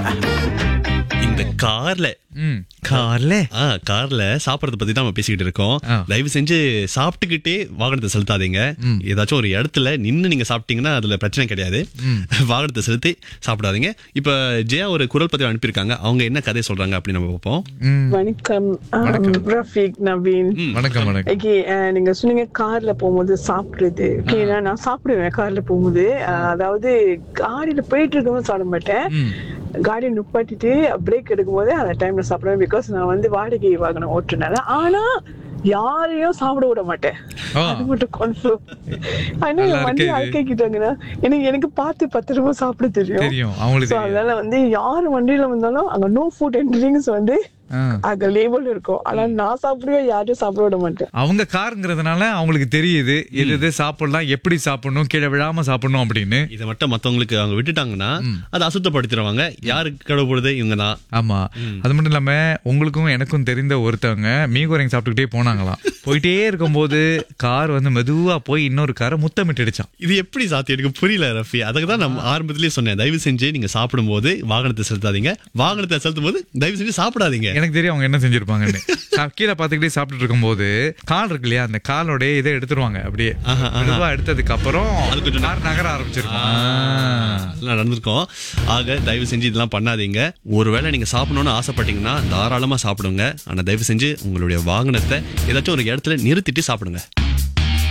இந்த கார்ல ம் கார்ல ஆ கார்ல சாப்பிடறத பத்தி தான் நம்ம பேசிக்கிட்டு இருக்கோம் ஆ. தயவு செஞ்சு சாப்பிட்டுக்கிட்டே வாகனத்தை செலுத்தாதீங்க ஏதாச்சும் ஒரு இடத்துல நின்னு நீங்க சாப்பிட்டீங்கன்னா அதுல பிரச்சனை கிடையாது வாகனத்தை செலுத்தி சாப்பிடாதீங்க இப்ப ஜெயா ஒரு குரல் பதிவு அனுப்பியிருக்காங்க அவங்க என்ன கதை சொல்றாங்க அப்படின்னு நம்ம பார்ப்போம் ம் வணக்கம் ஆம், ரஃபீக் நவீன் வணக்கம் வணக்கம் ஓகே நீங்க சொன்னீங்க கார்ல போகும்போது சாப்பிடுறது ஓகே நான் சாப்பிடுவேன் கார்ல போகும்போது அஹ், அதாவது காடியில போயிட்டு இருக்கும்போது சாப்பிட மாட்டேன் காடி நிப்பாட்டிட்டு பிரேக் எடுக்கும்போது அந்த டைம்ல சாப்பிடுவேன் பிகாஸ் நான் வந்து வாடகை வாகனம் ஓட்டுனால ஆனா யாரையும் சாப்பிட விட மாட்டேன் ஆ. அது மட்டும் கன்ஃபார்ம் ஆனா நல்லா என் வண்டி இருக்கு இது. அழைக்கிட்டாங்கன்னா எனக்கு எனக்கு பார்த்து பத்து ரூபாய் சாப்பிட தெரியும் தெரியும் அவங்களுக்கு So, தெரியும் அதனால வந்து யார் வண்டியில வந்தாலும் அங்க நோ ஃபுட் அண்ட் ட்ரிங்க்ஸ் வந்து ஆ. அங்க லேபிள் இருக்கும் ஆனா நான் சாப்பிடுவேன் யாரையும் சாப்பிட விட மாட்டேன் அவங்க காருங்கிறதுனால அவங்களுக்கு தெரியுது எது எது சாப்பிடலாம் எப்படி சாப்பிடணும் கீழே விழாம சாப்பிடணும் அப்படின்னு இதை மட்டும் மத்தவங்களுக்கு அவங்க விட்டுட்டாங்கன்னா அதை அசுத்தப்படுத்திடுவாங்க யாருக்கு கடவுப்படுது இவங்க தான் ஆமா அது மட்டும் இல்லாம உங்களுக்கும் எனக்கும் தெரிந்த ஒருத்தவங்க மீகோரைங் சாப்பிட்டுக்கிட்டே போனாங்களாம் போயிட்டே இருக்கும்போது கார் வந்து மெதுவா போய் இன்னொரு காரை முத்தமிட்டுடுச்சான் இது எப்படி சாத்தி எனக்கு புரியல ரஃபி அதுக்கு தான் நம்ம ஆரம்பத்திலேயே சொன்னேன் தயவு செஞ்சு நீங்க சாப்பிடும்போது வாகனத்தை செலுத்தாதீங்க வாகனத்தை செலுத்தும் போது தயவு செஞ்சு சாப்பிடாதீங்க எனக்கு தெரியும் அவங்க என்ன செஞ்சிருப்பாங்கன்னு சா- கீழே பார்த்துக்கிட்டே சாப்பிட்டுட்டு இருக்கும்போது கால் இருக்கு இல்லையா அந்த காலோட இதை எடுத்துருவாங்க அப்படியே ஆஹா, ஆஹா. மெதுவா எடுத்ததுக்கு அப்புறம் அது கொஞ்சம் கார் நகர ஆரம்பிச்சிருக்கும் ஆ. அதெல்லாம் நடந்திருக்கும் ஆக தயவு செஞ்சு இதெல்லாம் பண்ணாதீங்க ஒருவேளை நீங்க சாப்பிடணும்னு ஆசைப்பட்டீங்கன்னா தாராளமா சாப்பிடுங்க ஆனா தயவு செஞ்சு உங்களுடைய வாகனத்தை ஏதாச்சும் ஒரு இடத்துல நிறுத்திட்டு சாப்பிடுங்க